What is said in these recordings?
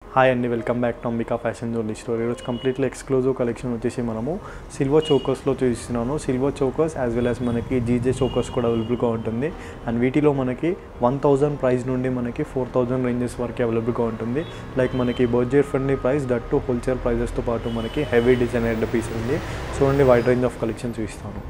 hi అండి welcome back to Ambika fashion zone store ఈరోజు completely exclusive collection వచ్చేసి మనము సిల్వర్ చోకర్స్లో చూపిస్తున్నాను silver chokers as well as మనకి జీజే చోకర్స్ కూడా అవైలబుల్గా ఉంటుంది అండ్ వీటిలో మనకి వన్ థౌజండ్ ప్రైస్ నుండి మనకి ఫోర్ థౌజండ్ రేంజెస్ వరకు అవైలబుల్గా ఉంటుంది లైక్ మనకి budget friendly price that to wholesale ప్రైజెస్తో పాటు మనకి హెవీ డిజైనర్ పీస్ ఉంది చూడండి వైడ్ రేంజ్ ఆఫ్ కలెక్షన్ చూపిస్తాను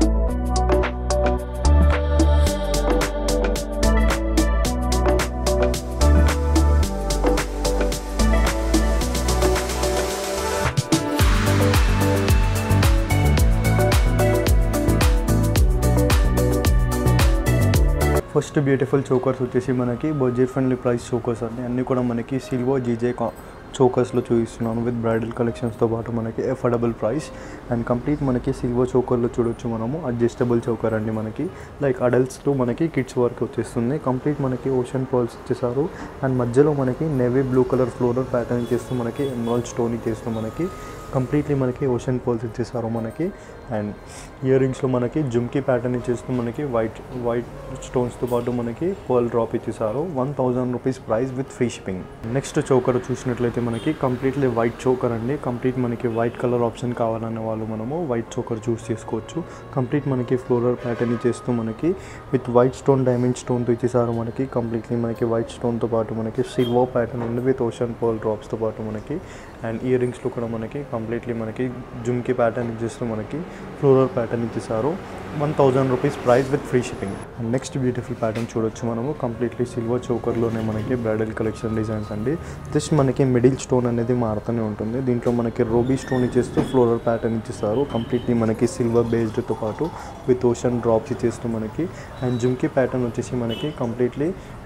ఫస్ట్ బ్యూటిఫుల్ చోకర్స్ వచ్చేసి మనకి బడ్జెట్ ఫ్రెండ్లీ ప్రైస్ చోకర్స్ అండి అన్నీ కూడా మనకి సిల్వర్ జీజే చోకర్స్లో చూపిస్తున్నాను విత్ బ్రైడల్ కలెక్షన్స్తో పాటు మనకి అఫోర్డబుల్ ప్రైస్ అండ్ కంప్లీట్ మనకి సిల్వర్ చోకర్లో చూడొచ్చు మనము అడ్జస్టబుల్ చోకర్ అండి మనకి లైక్ అడల్ట్స్లో మనకి కిడ్స్ వర్క్ వచ్చేస్తుంది కంప్లీట్ మనకి ఓషన్ పర్ల్స్ ఇచ్చేసారు అండ్ మధ్యలో మనకి navy blue colour floral pattern చేస్తూ మనకి ఎమరాల్డ్ స్టోన్ చేస్తూ మనకి కంప్లీట్లీ మనకి ఓషన్ పోల్స్ ఇచ్చేసారు మనకి అండ్ ఇయర్ రింగ్స్లో మనకి జుమ్కీ ప్యాటర్న్ ఇచ్చేస్తూ మనకి వైట్ వైట్ స్టోన్స్తో పాటు మనకి పర్ల్ డ్రాప్ ఇచ్చేసారు one thousand rupees price with free shipping next choker చూసినట్లయితే మనకి కంప్లీట్లీ వైట్ చోకర్ అండి కంప్లీట్ మనకి వైట్ కలర్ ఆప్షన్ కావాలనే వాళ్ళు మనము వైట్ చోకర్ చూస్ చేసుకోవచ్చు కంప్లీట్ మనకి ఫ్లోరల్ ప్యాటర్న్ ఇచ్చేస్తూ మనకి విత్ వైట్ స్టోన్ డైమండ్ స్టోన్తో ఇచ్చేసారు మనకి కంప్లీట్లీ మనకి వైట్ స్టోన్తో పాటు మనకి సిల్వర్ ప్యాటర్న్ ఉంది విత్ ఓషన్ పర్ల్ డ్రాప్స్తో పాటు మనకి అండ్ ఇయర్ రింగ్స్లో కూడా మనకి కంప్లీట్లీ మనకి జుమ్కి ప్యాటర్న్ ఇచ్చేస్తూ మనకి ఫ్లోరల్ ప్యాటర్న్ ఇచ్చేసారు one thousand rupees price with free shipping and next beautiful pattern చూడొచ్చు మనము కంప్లీట్లీ సిల్వర్ చోకర్లోనే మనకి బ్రైడల్ కలెక్షన్ డిజైన్స్ అండి జస్ట్ మనకి మిడిల్ స్టోన్ అనేది మారుతూనే ఉంటుంది దీంట్లో మనకి రోబీ స్టోన్ ఇచ్చేస్తూ ఫ్లోరల్ ప్యాటర్న్ ఇచ్చేస్తారు కంప్లీట్లీ మనకి సిల్వర్ బేస్డ్తో పాటు విత్ ఓషన్ డ్రాప్స్ ఇచ్చేస్తూ మనకి అండ్ జుమ్కి ప్యాటర్న్ వచ్చేసి మనకి కంప్లీట్లీ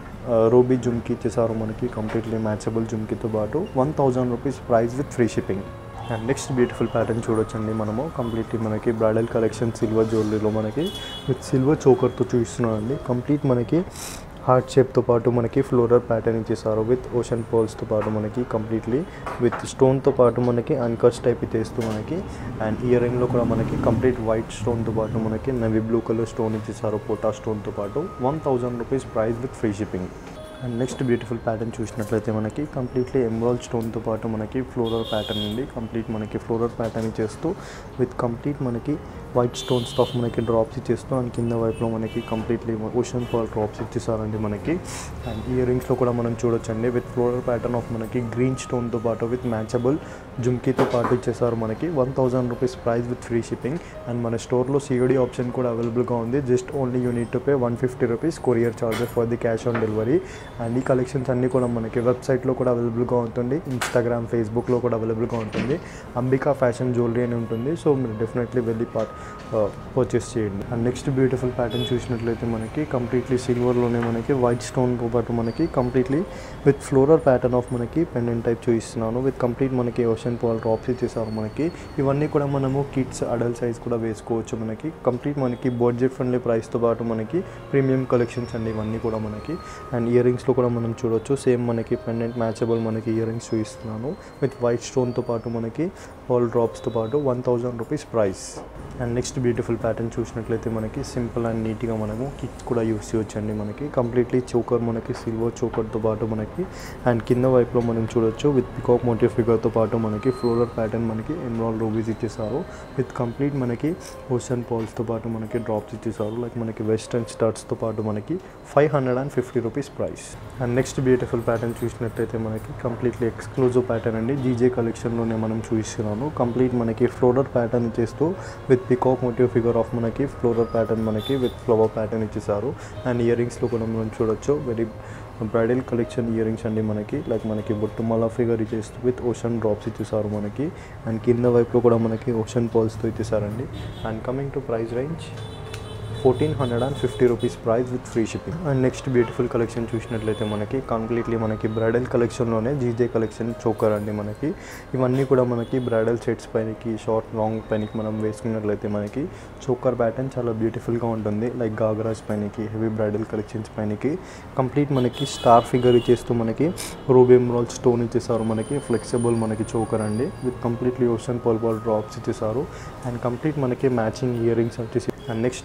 రూబీ జుమ్కి ఇచ్చేసారు మనకి కంప్లీట్లీ మ్యాచబుల్ జుమ్కీతో పాటు one thousand rupees price with free shipping and next beautiful pattern చూడొచ్చండి మనము కంప్లీట్లీ మనకి బ్రైడల్ కలెక్షన్ సిల్వర్ జ్యువెలరీలో మనకి విత్ సిల్వర్ చోకర్తో చూపిస్తున్నామండి కంప్లీట్ మనకి హార్ట్ షేప్తో పాటు మనకి ఫ్లోరల్ ప్యాటర్న్ ఇచ్చేసారు విత్ ఓషన్ పోల్స్తో పాటు మనకి కంప్లీట్లీ విత్ స్టోన్తో పాటు మనకి అన్కట్స్ టైప్ ఇచ్చేస్తూ మనకి అండ్ ఇయర్ రింగ్లో కూడా మనకి కంప్లీట్ వైట్ స్టోన్తో పాటు మనకి నవీ బ్లూ కలర్ స్టోన్ ఇచ్చేసారు పోటా స్టోన్తో పాటు one thousand rupees price with free shipping and next beautiful pattern చూసినట్లయితే మనకి కంప్లీట్లీ ఎమరాల్డ్ స్టోన్తో పాటు మనకి ఫ్లోరల్ ప్యాటర్న్ ఉంది కంప్లీట్ మనకి ఫ్లోరల్ ప్యాటర్న్ ఇచ్చేస్తూ విత్ కంప్లీట్ మనకి వైట్ స్టోన్స్ ఆఫ్ మనకి డ్రాప్స్ ఇచ్చేస్తూ అండ్ కింద వైపులో మనకి కంప్లీట్లీ ఓషన్ పాల్ డ్రాప్స్ ఇచ్చేసారండి మనకి అండ్ ఇయర్ రింగ్స్లో కూడా మనం చూడొచ్చండి విత్ ఫ్లోరల్ ప్యాటర్న్ ఆఫ్ మనకి గ్రీన్ స్టోన్తో పాటు విత్ మ్యాచబుల్ జుమ్కీతో పాటు ఇచ్చేసారు మనకి one thousand rupees price with free shipping and మన స్టోర్లో సిఓడి ఆప్షన్ కూడా అవైలబుల్గా ఉంది just only unit to pay one fifty rupees courier charges for the cash on delivery and ఈ కలెక్షన్స్ అన్నీ కూడా మనకి వెబ్సైట్లో కూడా అవైలబుల్గా ఉంటుంది ఇన్స్టాగ్రామ్ ఫేస్బుక్లో కూడా అవైలబుల్గా ఉంటుంది అంబికా ఫ్యాషన్ జ్యువెలరీ అని ఉంటుంది సో మీరు డెఫినెట్లీ వెళ్ళి పార్ట్ పర్చేస్ చేయండి అండ్ నెక్స్ట్ బ్యూటిఫుల్ ప్యాటర్న్ చూసినట్లయితే మనకి కంప్లీట్లీ సిల్వర్లోనే మనకి వైట్ స్టోన్తో పాటు మనకి completely with floral pattern of మనకి పెండెంట్ టైప్ చూపిస్తున్నాను విత్ కంప్లీట్ మనకి ఓషన్ పాల్ డ్రాప్స్ ఇచ్చేసారు మనకి ఇవన్నీ కూడా మనము కిడ్స్ అడల్ట్ సైజ్ కూడా వేసుకోవచ్చు మనకి కంప్లీట్ మనకి బడ్జెట్ ఫ్రెండ్లీ ప్రైస్తో పాటు మనకి ప్రీమియం కలెక్షన్స్ అండి ఇవన్నీ కూడా మనకి అండ్ ఇయర్ రింగ్స్లో కూడా మనం చూడొచ్చు సేమ్ మనకి పెండెంట్ మ్యాచబుల్ మనకి ఇయర్ రింగ్స్ చూపిస్తున్నాను విత్ వైట్ స్టోన్తో పాటు మనకి పాల్ డ్రాప్స్తో పాటు one thousand rupees price and next beautiful pattern చూసినట్లయితే మనకి సింపుల్ అండ్ నీట్గా మనము కిక్ కూడా యూస్ చేయొచ్చండి మనకి కంప్లీట్లీ చోకర్ మనకి సిల్వర్ చోకర్తో పాటు మనకి అండ్ కింద వైపులో మనం చూడొచ్చు విత్ పికాక్ మోటివ్ ఫిగర్తో పాటు మనకి ఫ్లోరల్ ప్యాటర్న్ మనకి ఎన్రాల్ రూబీస్ ఇచ్చేసారు విత్ కంప్లీట్ మనకి ఓషన్ పాల్స్తో పాటు మనకి డ్రాప్స్ ఇచ్చేసారు లైక్ మనకి వెస్టర్న్ స్టర్ట్స్తో పాటు మనకి five hundred and fifty rupees price and next beautiful pattern చూసినట్లయితే మనకి కంప్లీట్లీ ఎక్స్క్లూజివ్ ప్యాటర్న్ అండి జీజే కలెక్షన్లోనే మనం చూపిస్తున్నాను కంప్లీట్ మనకి ఫ్లోరల్ ప్యాటర్న్ ఇచ్చేస్తూ with peacock motif figure of మనకి ఫ్లోరల్ ప్యాటర్న్ మనకి విత్ ఫ్లవర్ ప్యాటర్న్ ఇచ్చేసారు అండ్ ఇయర్ రింగ్స్లో కూడా మనం చూడొచ్చు very bridal collection earrings అండి మనకి లైక్ మనకి బొట్టుమల ఫిగర్ ఇచ్చేస్తూ విత్ ఓషన్ డ్రాప్స్ ఇచ్చేసారు మనకి అండ్ కింద వైపులో కూడా మనకి ఓషన్ పాల్స్తో ఇచ్చేసారండి and coming to price range fourteen hundred and fifty rupees price with free shipping and next beautiful collection చూసినట్లయితే మనకి కంప్లీట్లీ మనకి బ్రైడల్ కలెక్షన్లోనే జీజే కలెక్షన్ చోకర్ అండి మనకి ఇవన్నీ కూడా మనకి బ్రైడల్ సెట్స్ పైనకి షార్ట్ లాంగ్ పైనకి మనం వేసుకున్నట్లయితే మనకి చోకర్ ప్యాటర్న్ చాలా బ్యూటిఫుల్గా ఉంటుంది లైక్ గాగ్రాస్ పైనకి హెవీ బ్రైడల్ కలెక్షన్స్ పైనకి కంప్లీట్ మనకి స్టార్ ఫిగర్ ఇచ్చేస్తూ మనకి రూబియం రోల్ స్టోన్ ఇచ్చేసారు మనకి ఫ్లెక్సిబుల్ మనకి చోకర్ అండి with completely ocean pearl ball drops ఇచ్చేసారు అండ్ కంప్లీట్ మనకి మ్యాచింగ్ ఇయర్ రింగ్స్ వచ్చేసి అండ్ నెక్స్ట్ బ్యూటిఫుల్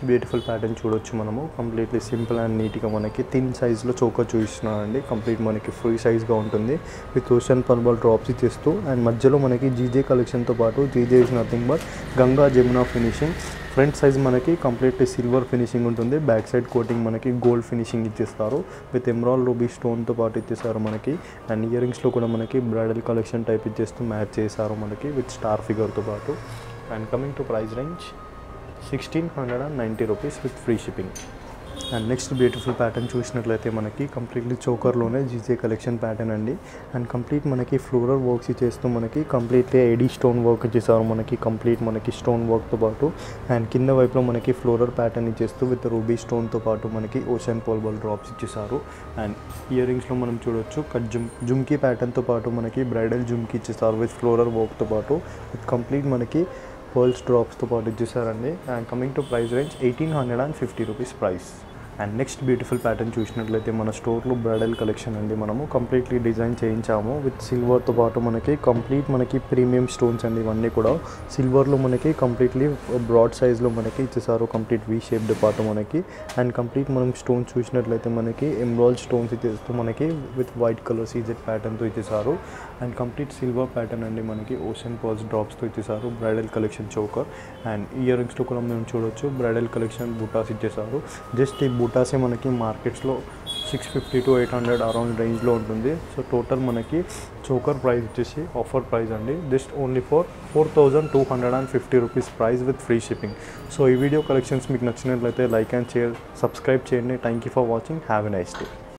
ప్యాటర్న్ చూడొచ్చు మనము కంప్లీట్లీ సింపుల్ అండ్ నీట్గా మనకి థిన్ సైజ్లో చోకర్ చూపిస్తున్నానండి కంప్లీట్ మనకి ఫ్రీ సైజ్గా ఉంటుంది విత్ ఓషన్ పర్బల్ డ్రాప్స్ ఇచ్చేస్తూ అండ్ మధ్యలో మనకి జీజే కలెక్షన్తో పాటు GJ is nothing but Ganga Jamuna finishing front size మనకి కంప్లీట్లీ సిల్వర్ ఫినిషింగ్ ఉంటుంది బ్యాక్ సైడ్ కోటింగ్ మనకి గోల్డ్ ఫినిషింగ్ ఇచ్చేస్తారు విత్ ఎమరాల్ రూబీ స్టోన్తో పాటు ఇచ్చేసారు మనకి అండ్ ఇయర్ రింగ్స్లో కూడా మనకి బ్రైడల్ కలెక్షన్ టైప్ ఇచ్చేస్తూ మ్యాచ్ చేశారు మనకి విత్ స్టార్ ఫిగర్తో పాటు and coming to price range sixteen hundred and ninety rupees with free shipping and next beautiful pattern చూసినట్లయితే మనకి కంప్లీట్లీ చోకర్లోనే జీజే కలెక్షన్ ప్యాటర్న్ అండి అండ్ కంప్లీట్ మనకి ఫ్లోరల్ వర్క్స్ చేస్తూ మనకి కంప్లీట్లీ ఎడీ స్టోన్ వర్క్ చేశారు మనకి కంప్లీట్ మనకి స్టోన్ వర్క్తో పాటు అండ్ కింద వైపులో మనకి ఫ్లోరల్ ప్యాటర్న్ ఇచ్చేస్తూ విత్ రూబీ స్టోన్తో పాటు మనకి ఓషన్ పోల్బల్ డ్రాప్స్ ఇచ్చేసారు అండ్ ఇయర్ రింగ్స్లో మనం చూడొచ్చు కట్ జుమ్ జుమ్కీ ప్యాటర్న్తో పాటు మనకి బ్రైడల్ జుమ్కీ ఇచ్చేసారు విత్ ఫ్లోరల్ వర్క్తో పాటు విత్ కంప్లీట్ మనకి పర్ల్స్ డ్రాప్స్తో పాటు ఇచ్చేసారండి and coming to price range eighteen hundred and fifty rupees price and next beautiful pattern చూసినట్లయితే మన స్టోర్లో బ్రైడల్ కలెక్షన్ అండి మనము కంప్లీట్లీ డిజైన్ చేయించాము విత్ సిల్వర్తో పాటు మనకి కంప్లీట్ మనకి ప్రీమియం స్టోన్స్ అండి ఇవన్నీ కూడా సిల్వర్లో మనకి కంప్లీట్లీ బ్రాడ్ సైజ్లో మనకి ఇచ్చేసారు కంప్లీట్ వీ షేప్డ్ పాటు మనకి అండ్ కంప్లీట్ మనం స్టోన్స్ చూసినట్లయితే మనకి ఎమ్రాల్ స్టోన్స్ ఇచ్చేస్తూ మనకి విత్ వైట్ కలర్ సీజెడ్ ప్యాటర్న్తో ఇచ్చేసారు అండ్ కంప్లీట్ సిల్వర్ ప్యాటర్న్ అండి మనకి ఓషన్ పర్ల్స్ డ్రాప్స్తో ఇచ్చేసారు బ్రైడల్ కలెక్షన్ చోకర్ అండ్ ఇయర్ రింగ్స్లో కూడా మేము చూడొచ్చు బ్రైడల్ కలెక్షన్ బూటాస్ ఇచ్చేసారు జస్ట్ ఈ బూటాసే మనకి మార్కెట్స్లో six fifty to eight hundred around రేంజ్లో ఉంటుంది సో టోటల్ మనకి చోకర్ ప్రైస్ వచ్చేసి ఆఫర్ ప్రైస్ అండి just only for four thousand two hundred and fifty rupees price with free shipping so ఈ వీడియో కలెక్షన్స్ మీకు నచ్చినట్లయితే లైక్ అండ్ షేర్ సబ్స్క్రైబ్ చేయండి thank you for watching have a nice day